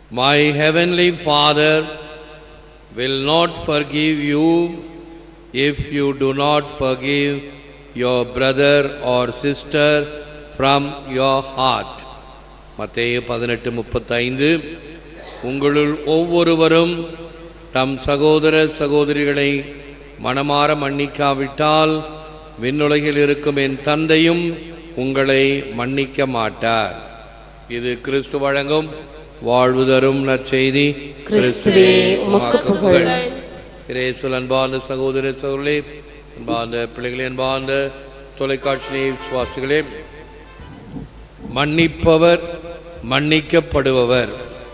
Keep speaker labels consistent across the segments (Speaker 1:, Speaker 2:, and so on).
Speaker 1: My heavenly Father will not forgive you if you do not forgive your brother or sister from your heart. மத்தேயு பதினெட்டு முப்பத்தைந்து உங்களுள் ஒவ்வொருவரும் தம் சகோதர சகோதரிகளை மனமாற மன்னிக்காவிட்டால் விண்ணுலகில் இருக்கும் என் தந்தையும் உங்களை மன்னிக்க மாட்டார் இது கிறிஸ்து வழங்கும் வாழ்வு தரும் நற்செய்தி
Speaker 2: கிறிஸ்துவே உமக்கு புகழ்
Speaker 1: இயேசுவில் அன்பார்ந்த சகோதர சகோதரே அன்பார்ந்த பிள்ளைகளே அன்பார்ந்த தொலைக்காட்சி விசுவாசிகளே மன்னிப்பவர் மன்னிக்கப்படுபவர்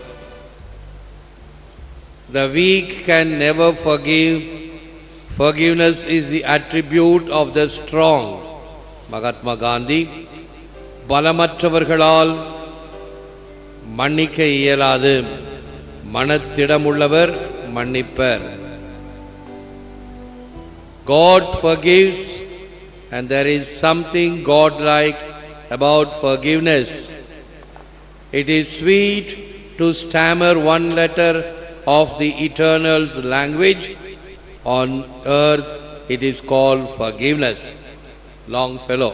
Speaker 1: The weak can never forgive. Forgiveness is the attribute of the strong. Mahatma Gandhi பலமற்றவர்களால் மன்னிக்க இயலாது மனத்திடமுள்ளவர் மன்னிப்பர் God forgives and there is something godlike about forgiveness. It is sweet to stammer one letter of the eternal's language. On earth it is called forgiveness. Longfellow.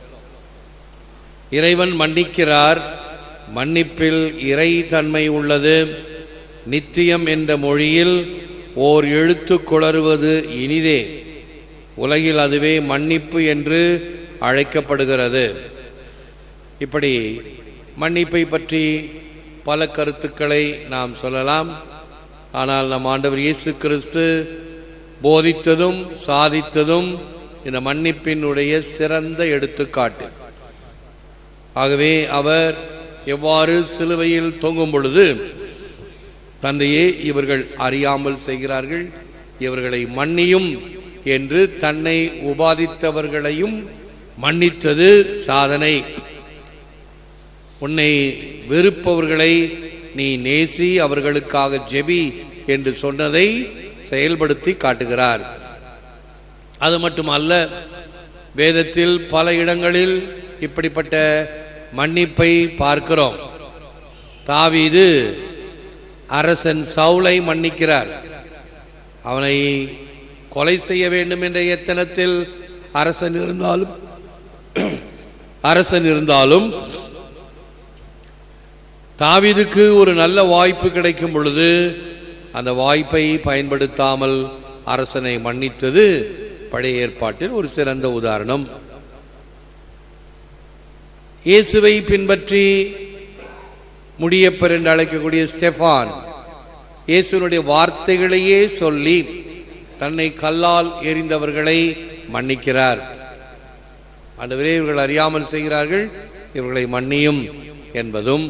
Speaker 1: இறைவன் மன்னிக்கிறார் மன்னிப்பில் இறை தன்மை உள்ளது நித்தியம் என்ற மொழியில் ஓர் எழுத்து குளறுவது இனிதே உலகில் அதுவே மன்னிப்பு என்று அழைக்கப்படுகிறது இப்படி மன்னிப்பை பற்றி பல கருத்துக்களை நாம் சொல்லலாம் ஆனால் நம் ஆண்டவர் இயேசு கிறிஸ்து போதித்ததும் சாதித்ததும் இந்த மன்னிப்பினுடைய சிறந்த எடுத்துக்காட்டு ஆகவே அவர் எவ்வாறு சிலுவையில் தொங்கும் பொழுது தந்தையே இவர்கள் அறியாமல் செய்கிறார்கள் இவர்களை மன்னியும் என்று தன்னை உபாதித்தவர்களையும் மன்னித்தது சாதனை உன்னை வெறுப்பவர்களை நீ நேசி அவர்களுக்காக ஜெபி என்று சொன்னதை செயல்படுத்தி காட்டுகிறார் அது மட்டுமல்ல வேதத்தில் பல இடங்களில் இப்படிப்பட்ட மன்னிப்பை பார்க்கிறோம் தாவீது அரசன் சவுலை மன்னிக்கிறார் அவனை கொலை செய்ய வேண்டும் என்ற எத்தனத்தில் அரசன் இருந்தாலும் அரசன் இருந்தாலும் தாவீதுக்கு ஒரு நல்ல வாய்ப்பு கிடைக்கும் பொழுது அந்த வாய்ப்பை பயன்படுத்தாமல் அரசனை மன்னித்தது பழைய ஏற்பாட்டில் ஒரு சிறந்த உதாரணம் இயேசுவை பின்பற்றி முடியப்பர் என்று அழைக்கக்கூடிய ஸ்டெஃபான் இயேசுனுடைய வார்த்தைகளையே சொல்லி தன்னை கல்லால் எறிந்தவர்களை மன்னிக்கிறார் ஆண்டவரே இவர்கள் அறியாமல் செய்கிறார்கள் இவர்களை மன்னியும் என்பதும்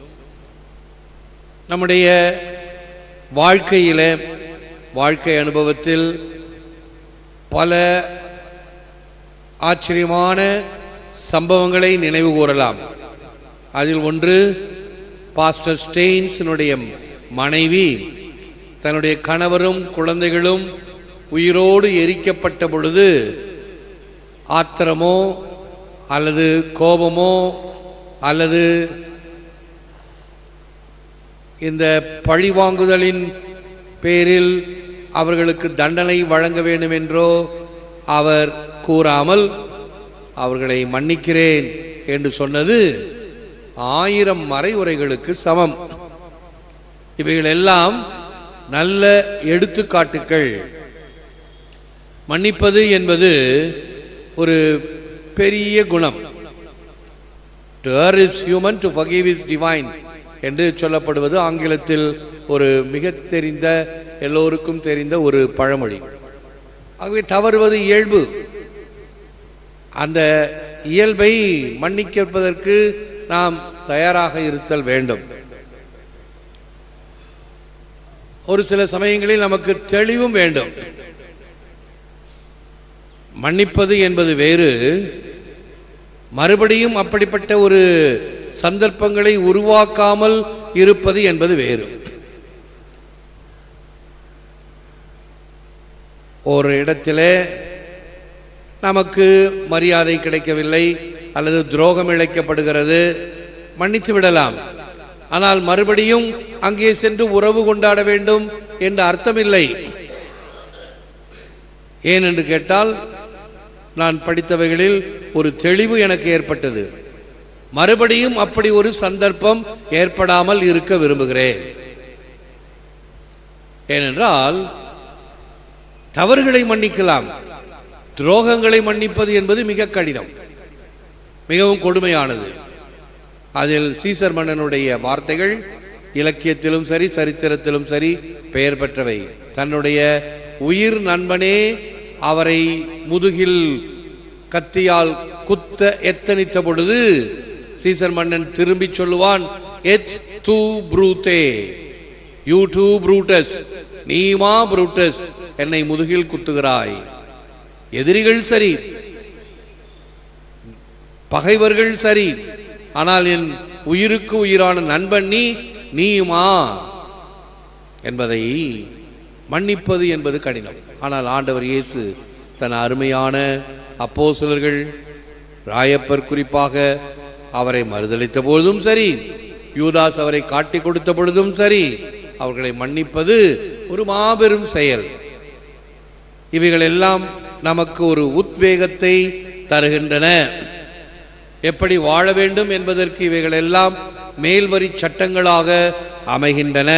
Speaker 1: நம்முடைய வாழ்க்கையில வாழ்க்கை அனுபவத்தில் பல ஆச்சரியமான சம்பவங்களை நினைவு கூறலாம் அதில் ஒன்று பாஸ்டர் ஸ்டெயின்ஸினுடைய மனைவி தன்னுடைய கணவரும் குழந்தைகளும் உயிரோடு எரிக்கப்பட்ட பொழுது ஆத்திரமோ அல்லது கோபமோ அல்லது இந்த பழிவாங்குதலின் பேரில் அவர்களுக்கு தண்டனை வழங்க வேண்டும் என்றோ அவர் கூறாமல் அவர்களை மன்னிக்கிறேன் என்று சொன்னது ஆயிரம் மறைவுரைகளுக்கு சமம் இவைகள் எல்லாம் நல்ல எடுத்துக்காட்டுக்கள் மன்னிப்பது என்பது ஒரு பெரிய குணம் to err is human to forgive is divine என்று சொல்லப்படுவது ஆங்கிலத்தில் ஒரு மிக தெரிந்த எல்லோருக்கும் தெரிந்த ஒரு பழமொழி ஆகவே தவறுவது இயல்பு அந்த இயல்பை மன்னிக்கப்பதற்கு நாம் தயாராக இருத்தல் வேண்டும் ஒரு சில சமயங்களில் நமக்கு தெளிவும் வேண்டும் மன்னிப்பது என்பது வேறு மறுபடியும் அப்படிப்பட்ட ஒரு சந்தர்ப்பங்களை உருவாக்காமல் இருப்பது என்பது வேறு ஒரு இடத்திலே நமக்கு மரியாதை கிடைக்கவில்லை அல்லது துரோகம் இழைக்கப்படுகிறது மன்னித்து விடலாம் ஆனால் மறுபடியும் அங்கே சென்று உறவு கொண்டாட வேண்டும் என்ற அர்த்தமில்லை ஏன் என்று கேட்டால் நான் படித்தவைகளில் ஒரு தெளிவு எனக்கு ஏற்பட்டது மறுபடியும் அப்படி ஒரு சந்தர்ப்பம் ஏற்படாமல் இருக்க விரும்புகிறேன் ஏனென்றால் தவறுகளை மன்னிக்கலாம் துரோகங்களை மன்னிப்பது என்பது மிக கடினம் மிகவும் கொடுமையானது அதில் சீசர் மன்னனுடைய வார்த்தைகள் இலக்கியத்திலும் சரி சரித்திரத்திலும் சரி பெயர் பெற்றவை தன்னுடைய உயிர் நண்பனே அவரை முதுகில் கத்தியால் குத்த எத்தனித்த பொழுது சீசர் மன்னன் திரும்பி சொல்லுவான் எத் தூ ப்ரூத்தே யூ டூ ப்ரூட்டஸ் நீமா ப்ரூட்டஸ் என்னை முதுகில் குத்துகிறாய் எதிரிகள் சரி பகைவர்கள் சரி ஆனால் என் உயிருக்கு உயிரான நண்பன் நீ நீயுமா என்பதை மன்னிப்பது என்பது கடினம் ஆனால் ஆண்டவர் இயேசு தன் அருமையான அப்போஸ்தலர்கள் ராயப்பர் குறிப்பாக அவரை மறுதளித்த பொழுதும் சரி யூதாஸ் அவரை காட்டி கொடுத்த பொழுதும் சரி அவர்களை மன்னிப்பது ஒரு மாபெரும் செயல் இவைகள் எல்லாம் நமக்கு ஒரு உத்வேகத்தை தருகின்றன எப்படி வாழ வேண்டும் என்பதற்கு இவைகள் எல்லாம் மேல்வரி சட்டங்களாக அமைகின்றன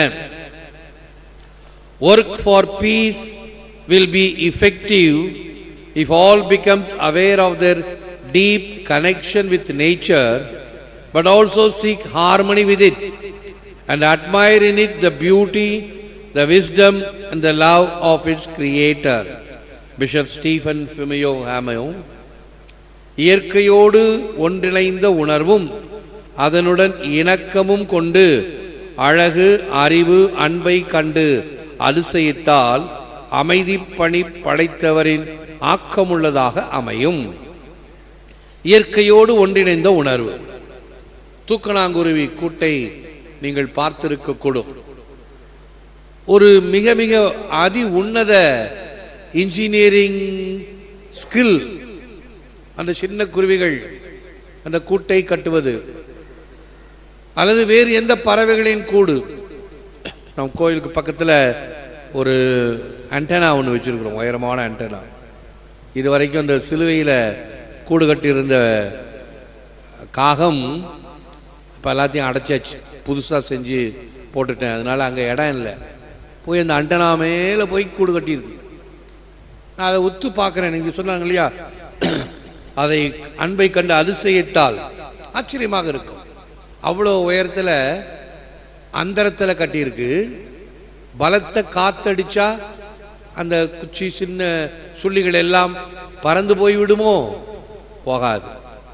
Speaker 1: work for peace will be effective if all becomes aware of their deep connection with nature but also seek harmony with it and admire in it the beauty the wisdom and the love of its creator bishop stephen fumio hameo இயற்கையோடு ஒன்றிணைந்த உணர்வும் அதனுடன் இணக்கமும் கொண்டு அழகு அறிவு அன்பை கண்டு அதிசயித்தால் அமைதி பணி படைத்தவரின் ஆக்கமுள்ளதாக அமையும் இயற்கையோடு ஒன்றிணைந்த உணர்வு தூக்கணாங்குருவி கூட்டை நீங்கள் பார்த்திருக்கக்கூடும் ஒரு மிக மிக அதி உன்னத இன்ஜினியரிங் ஸ்கில் அந்த சின்ன குருவிகள் அந்த கூட்டை கட்டுவது அல்லது வேறு எந்த பறவைகளின் கூடு நம் கோயிலுக்கு பக்கத்தில் ஒரு ஆண்டனா ஒன்று வச்சிருக்கிறோம் உயரமான ஆண்டனா இது வரைக்கும் அந்த சிலுவையில் கூடு கட்டியிருந்த காகம் இப்போ எல்லாத்தையும் அடைச்சாச்சு புதுசாக செஞ்சு போட்டுட்டேன் அதனால அங்கே இடம் இல்லை போய் அந்த அண்டனா மேலே போய் கூடு கட்டியிருக்கு நான் அதை உத்து பார்க்குறேன் நீங்கள் சொன்னாங்க இல்லையா அதை அன்பை கண்டு அதிசயித்தால் ஆச்சரியமாக இருக்கும் அவ்வளோ உயரத்தில் அந்தரத்தில் கட்டியிருக்கு பலத்த காத்தடிச்சா அந்த குச்சி சின்ன சுள்ளிகள் எல்லாம் பறந்து போய் விடுமோ போகாது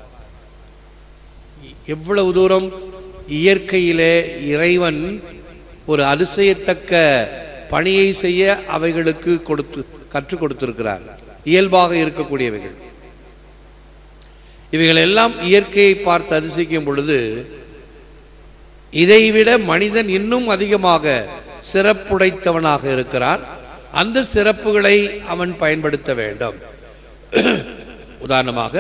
Speaker 1: எவ்வளவு தூரம் இயற்கையிலே இறைவன் ஒரு அதிசயத்தக்க பணியை செய்ய அவைகளுக்கு கொடுத்து கற்றுக் கொடுத்திருக்கிறார் இயல்பாக இருக்கக்கூடியவைகள் இவைகள் எல்லாம் இயற்கையை பார்த்து அதிசயிக்கும் பொழுது இதைவிட மனிதன் இன்னும் அதிகமாக சிறப்புடைத்தவனாக இருக்கிறான் அந்த சிறப்புகளை அவன் பயன்படுத்த வேண்டும் உதாரணமாக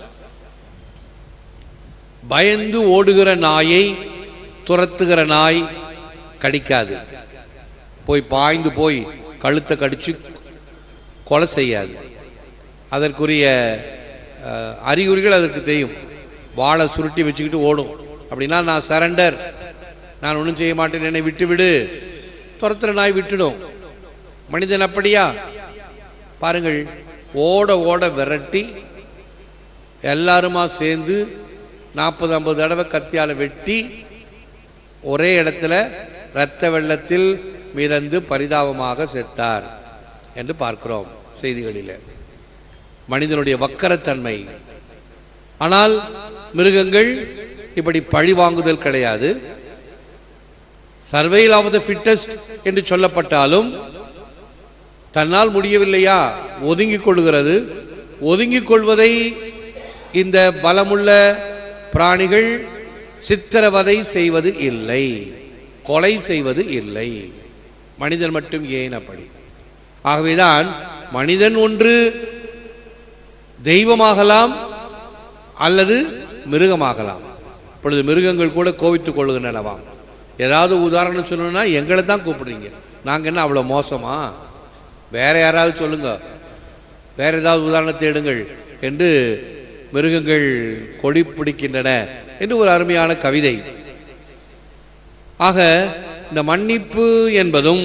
Speaker 1: பயந்து ஓடுகிற நாயை துரத்துகிற நாய் கடிக்காது போய் பாய்ந்து போய் கழுத்தை கடிச்சு கொலை செய்யாது அதற்குரிய அஹ், அறிகுறிகள் அதற்கு தெரியும் வாழை சுருட்டி வச்சுக்கிட்டு ஓடும் அப்படின்னா நான் சரண்டர் நான் ஒன்றும் செய்ய மாட்டேன் என்னை விட்டு விடு துரத்துற நாய் விட்டுடும் மனிதன் அப்படியா பாருங்கள் ஓட ஓட விரட்டி எல்லாருமா சேர்ந்து நாற்பது ஐம்பது தடவை கத்தியால் வெட்டி ஒரே இடத்துல இரத்த வெள்ளத்தில் மிதந்து பரிதாபமாக செத்தார் என்று பார்க்கிறோம் செய்திகளில் மனிதனுடைய வக்கரத்தன்மை ஆனால் மிருகங்கள் இப்படி பழி வாங்குதல் கிடையாது சர்வைல் ஆஃப் த ஃபிட்டஸ்ட் என்று சொல்லப்பட்டாலும் தன்னால் முடியவில்லையா ஒதுங்கிக் கொள்கிறது ஒதுங்கிக் கொள்வதை இந்த பலமுள்ள பிராணிகள் சித்திரவதை செய்வது இல்லை கொலை செய்வது இல்லை மனிதன் மட்டும் ஏன் அப்படி ஆகவேதான் மனிதன் ஒன்று தெய்வமாகலாம் அல்லது மிருகமாகலாம் இப்பொழுது மிருகங்கள் கூட கோவித்துக் கொள்கின்றனவாம் ஏதாவது உதாரணம் சொல்லணும்னா எங்களை தான் கூப்பிடுறீங்க நாங்கள் என்ன அவ்வளோ மோசமா வேற யாராவது சொல்லுங்க வேற ஏதாவது உதாரணத்தை எடுங்கள் என்று மிருகங்கள் கொடி பிடிக்கின்றன என்று ஒரு அருமையான கவிதை ஆக இந்த மன்னிப்பு என்பதும்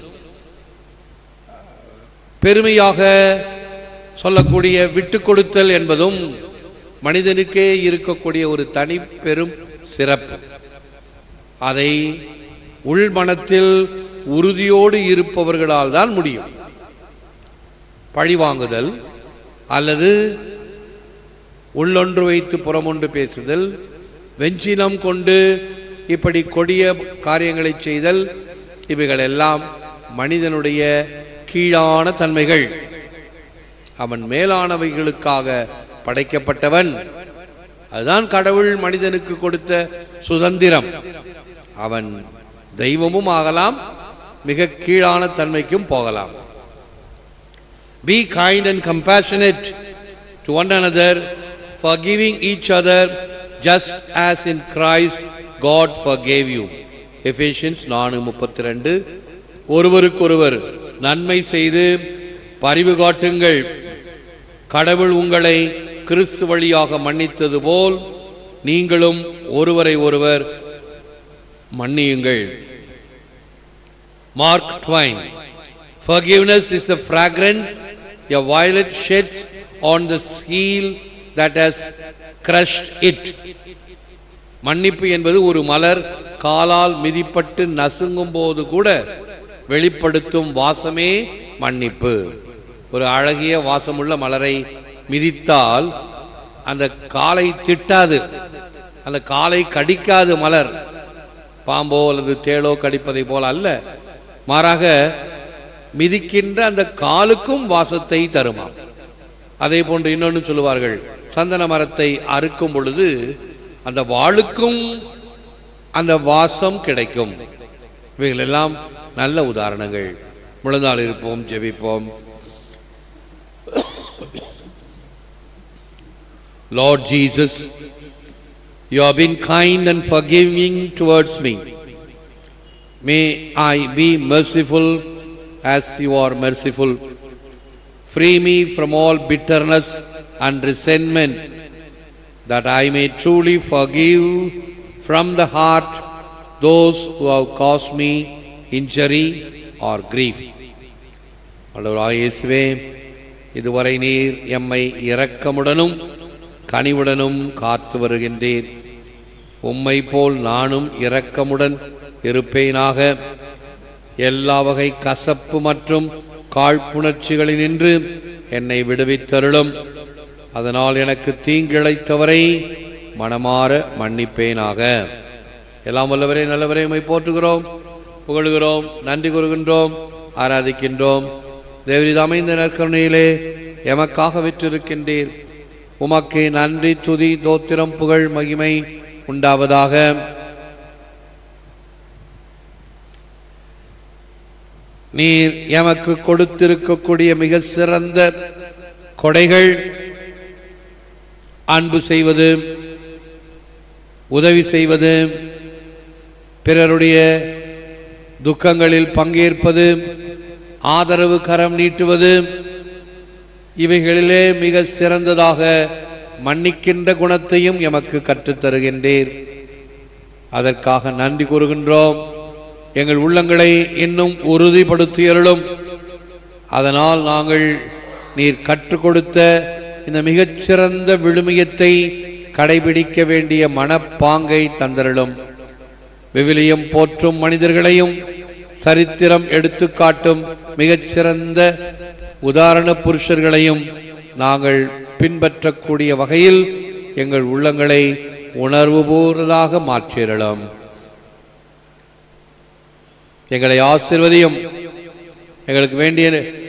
Speaker 1: பெருமையாக சொல்லக்கூடிய விட்டு கொடுத்தல் என்பதும் மனிதனுக்கே இருக்கக்கூடிய ஒரு தனி பெரும் சிறப்பு அதை உள்மனத்தில் உறுதியோடு இருப்பவர்களால் தான் முடியும் பழிவாங்குதல் அல்லது உள்ளொன்று வைத்து புறமொன்று பேசுதல் வெஞ்சினம் கொண்டு இப்படி கொடிய காரியங்களை செய்தல் இவைகள் எல்லாம் மனிதனுடைய கீழான தன்மைகள் அவன் மேலானவைகளுக்காக படைக்கப்பட்டவன் அதுதான் கடவுள் மனிதனுக்கு கொடுத்த சுதந்திரம் அவன் தெய்வமும் ஆகலாம் மிக கீழான தன்மைக்கும் போகலாம் Be kind and compassionate to one another, forgiving each other just as in Christ God forgave you. Ephesians நானு முப்பத்தி ரெண்டு ஒருவருக்கொருவர் நன்மை செய்து பரிவு காட்டுங்கள் கடவுள் உங்களை கிறிஸ்து வழியாக மன்னித்தது போல் நீங்களும் ஒருவரை ஒருவர் மன்னியுங்கள் Mark Twain Forgiveness is the fragrance a violet sheds on the seal that has crushed it. மன்னிப்பு என்பது ஒரு மலர் காலால் மிதிப்பட்டு நசுங்கும் போது கூட வெளிப்படுத்தும் வாசமே மன்னிப்பு ஒரு அழகிய வாசமுள்ள மலரை மிதித்தால் அந்த காலை திட்டாது அந்த காலை கடிக்காது மலர் பாம்போ அல்லது தேளோ கடிப்பதை போல அல்ல மாறாக மிதிக்கின்ற அந்த காலுக்கும் வாசத்தை தருமாம் அதே போன்று இன்னொன்று சொல்லுவார்கள் சந்தன மரத்தை அறுக்கும் பொழுது அந்த வாளுக்கும் அந்த வாசம் கிடைக்கும் இவைகள் எல்லாம் நல்ல உதாரணங்கள் முழந்தாள் இருப்போம் ஜெபிப்போம் Lord Jesus, you have been kind and forgiving towards me. May I be merciful as you are merciful. Free me from all bitterness and resentment, that I may truly forgive from the heart those who have caused me injury or grief. ஆண்டவராகிய இயேசுவே இதுவரை நீர் எம்மை இரக்கமுடனும் கனிவுடனும் காத்து வருகின்றீர் உம்மை போல் நானும் இரக்கமுடன் இருப்பேனாக எல்லா வகை கசப்பு மற்றும் காழ்ப்புணர்ச்சிகளினின்று என்னை விடுவித்தருளும் அதனால் எனக்கு தீங்கிழைத்தவரை மனமாற மன்னிப்பேனாக எல்லாம் வல்லவரே நல்லவரே உம்மை போற்றுகிறோம் புகழுகிறோம் நன்றி கூறுகின்றோம் ஆராதிக்கின்றோம் தேவரிது அமைந்த நற்கருணையிலே எமக்காக விற்றிருக்கின்றீர் உமக்கு நன்றி துதி தோத்திரம் புகழ் மகிமை உண்டாவதாக நீர் எமக்கு கொடுத்திருக்கக்கூடிய மிக சிறந்த கொடைகள் அன்பு செய்வது உதவி செய்வது பிறருடைய துக்கங்களில் பங்கேற்பது ஆதரவு கரம் நீட்டுவது இவைகளிலே மிக சிறந்ததாக மன்னிக்கின்ற குணத்தையும் எமக்கு கற்றுத் தருகின்றீர் அதற்காக நன்றி கூறுகின்றோம் எங்கள் உள்ளங்களை இன்னும் உறுதிப்படுத்தியருளும் அதனால் நாங்கள் நீர் கற்றுக் கொடுத்த இந்த மிகச்சிறந்த விழுமியத்தை கடைபிடிக்க வேண்டிய மனப்பாங்கை தந்தருளும் விவிலியம் போற்றும் மனிதர்களையும் சரித்திரம் எடுத்துக்காட்டும் மிகச்சிறந்த உதாரண புருஷர்களையும் நாங்கள் பின்பற்றக்கூடிய வகையில் எங்கள் உள்ளங்களை உணர்வுபூர்வதாக மாற்றிடலாம் எங்களை ஆசிர்வதியும் எங்களுக்கு வேண்டிய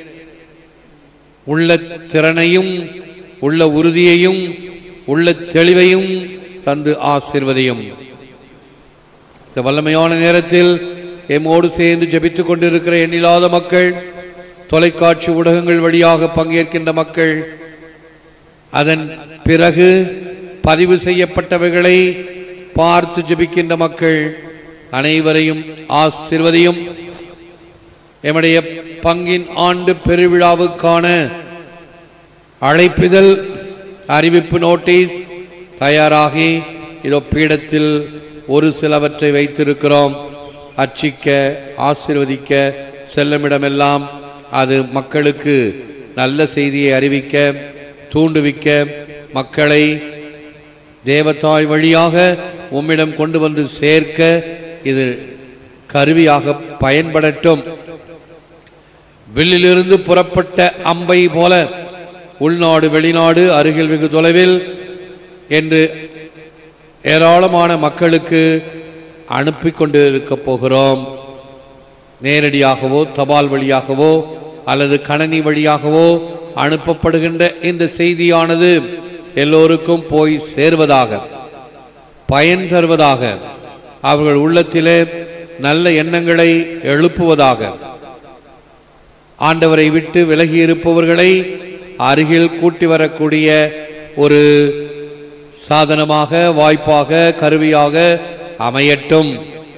Speaker 1: உள்ள திறனையும் உள்ள உறுதியையும் உள்ள தெளிவையும் தந்து ஆசிர்வதியும் இந்த வல்லமையான நேரத்தில் எம்மோடு சேர்ந்து ஜெபித்துக் கொண்டிருக்கிற எண்ணில்லாத மக்கள் தொலைக்காட்சி ஊடகங்கள் வழியாக பங்கேற்கின்ற மக்கள் அதன் பிறகு பதிவு செய்யப்பட்டவைகளை பார்த்து ஜெபிக்கின்ற மக்கள் அனைவரையும் ஆசிர்வதியும் எம்முடைய பங்கின் ஆண்டு பெருவிழாவுக்கான அழைப்பிதழ் அறிவிப்பு நோட்டீஸ் தயாராகி இதோ பீடத்தில் ஒரு சிலவற்றை வைத்திருக்கிறோம் அச்சிக்க ஆசிர்வதிக்க செல்லுமிடமெல்லாம் அது மக்களுக்கு நல்ல செய்தியை அறிவிக்க தூண்டுவிக்க மக்களை தேவத்தாய் வழியாக உம்மிடம் கொண்டு வந்து சேர்க்க இது கருவியாக பயன்படட்டும் வில்லிலிருந்து புறப்பட்ட அம்பை போல உள்நாடு வெளிநாடு அருகில் வெகு தொலைவில் என்று ஏராளமான மக்களுக்கு அனுப்பி கொண்டு இருக்க போகிறோம் நேரடியாகவோ தபால் வழியாகவோ அல்லது கணனி வழியாகவோ அனுப்பப்படுகின்ற இந்த செய்தியானது எல்லோருக்கும் போய் சேர்வதாக பயன் தருவதாக அவர்கள் உள்ளத்திலே நல்ல எண்ணங்களை எழுப்புவதாக ஆண்டவரை விட்டு விலகி இருப்பவர்களை அருகில் கூட்டி வரக்கூடிய ஒரு சாதனமாக வாய்ப்பாக கருவியாக அமையட்டும்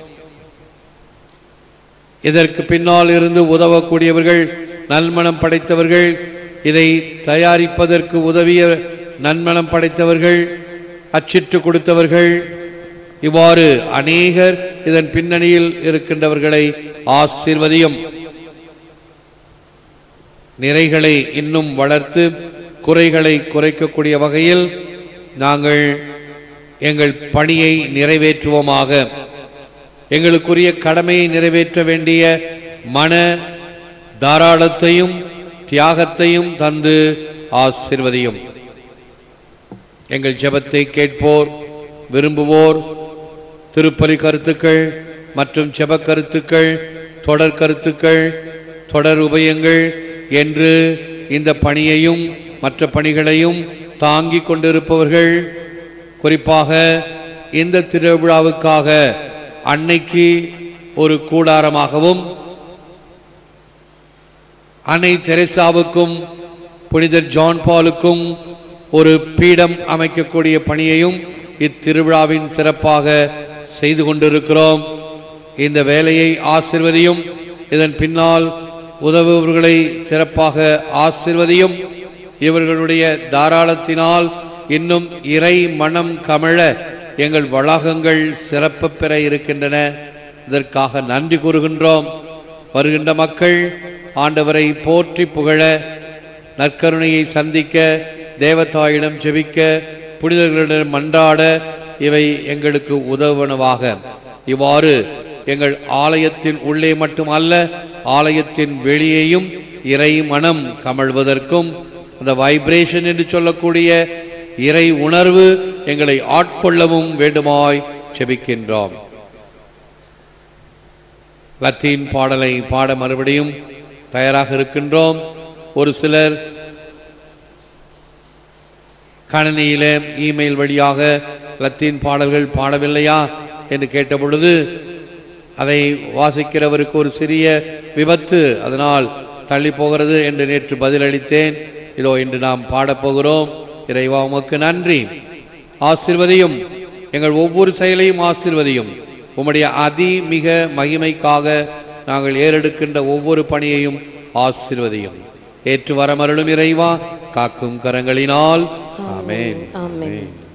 Speaker 1: இதற்கு பின்னால் இருந்து உதவக்கூடியவர்கள் நல்மனம் படைத்தவர்கள் இதை தயாரிப்பதற்கு உதவிய நன்மனம் படைத்தவர்கள் அச்சிட்டு கொடுத்தவர்கள் இவ்வாறு அநேகர் இதன் பின்னணியில் இருக்கின்றவர்களை ஆசிர்வதியும் நிறைகளை இன்னும் வளர்த்து குறைகளை குறைக்கக்கூடிய வகையில் நாங்கள் எங்கள் பணியை நிறைவேற்றுவோமாக எங்களுக்குரிய கடமையை நிறைவேற்ற வேண்டிய மன தாராளத்தையும் தியாகத்தையும் தந்து ஆசிர்வதியும் எங்கள் ஜெபத்தை கேட்போர் விரும்புவோர் திருப்பலி கருத்துக்கள் மற்றும் ஜெப கருத்துக்கள் தொடர் கருத்துக்கள் தொடர் உபயங்கள் என்று இந்த பணியையும் மற்ற பணிகளையும் தாங்கிக் கொண்டிருப்பவர்கள் குறிப்பாக இந்த திருவிழாவுக்காக அன்னைக்கு ஒரு கூடாரமாகவும் அன்னை தெரேசாவுக்கும் புனிதர் ஜான் பாலுக்கும் ஒரு பீடம் அமைக்கக்கூடிய பணியையும் இத்திருவிழாவின் சிறப்பாக செய்து கொண்டிருக்கிறோம் இந்த வேலையை ஆசிர்வதியும் இதன் பின்னால் உதவுபவர்களை சிறப்பாக ஆசிர்வதியும் இவர்களுடைய தாராளத்தினால் இன்னும் இறை மனம் கமழ எங்கள் வளாகங்கள் சிறப்பு பெற இருக்கின்றன இதற்காக நன்றி கூறுகின்றோம் வருகின்ற மக்கள் ஆண்டவரை போற்றி புகழ நற்கருணையை சந்திக்க தேவதாயிடம் ஜெபிக்க புனிதர்களிடம் மன்றாட இவை எங்களுக்கு உதவுவனவாக இவ்வாறு எங்கள் ஆலயத்தின் உள்ளே மட்டுமல்ல ஆலயத்தின் வெளியேயும் இறை மனம் கமழ்வதற்கும் அந்த வைப்ரேஷன் என்று சொல்லக்கூடிய இறை உணர்வு எங்களை ஆட்கொள்ளவும் வேண்டுமாய் செபிக்கின்றோம் லத்தீன் பாடலை பாட மறுபடியும் தயாராக இருக்கின்றோம் ஒரு சிலர் கணினியில இமெயில் வழியாக லத்தீன் பாடல்கள் பாடவில்லையா என்று கேட்ட பொழுது அதை வாசிக்கிறவருக்கு ஒரு சிறிய விபத்து அதனால் தள்ளி போகிறது என்று நேற்று பதிலளித்தேன் இதோ இன்று நாம் பாடப்போகிறோம் இறைவா உமக்கு நன்றி ஆசிர்வதியும் எங்கள் ஒவ்வொரு செயலையும் ஆசிர்வதியும் உம்முடைய அதி மிக மகிமைக்காக நாங்கள் ஏறெடுக்கின்ற ஒவ்வொரு பணியையும் ஆசிர்வதியும் ஏற்று வரமருளும் இறைவா காக்கும் கரங்களினால் ஆமென்
Speaker 2: ஆமென்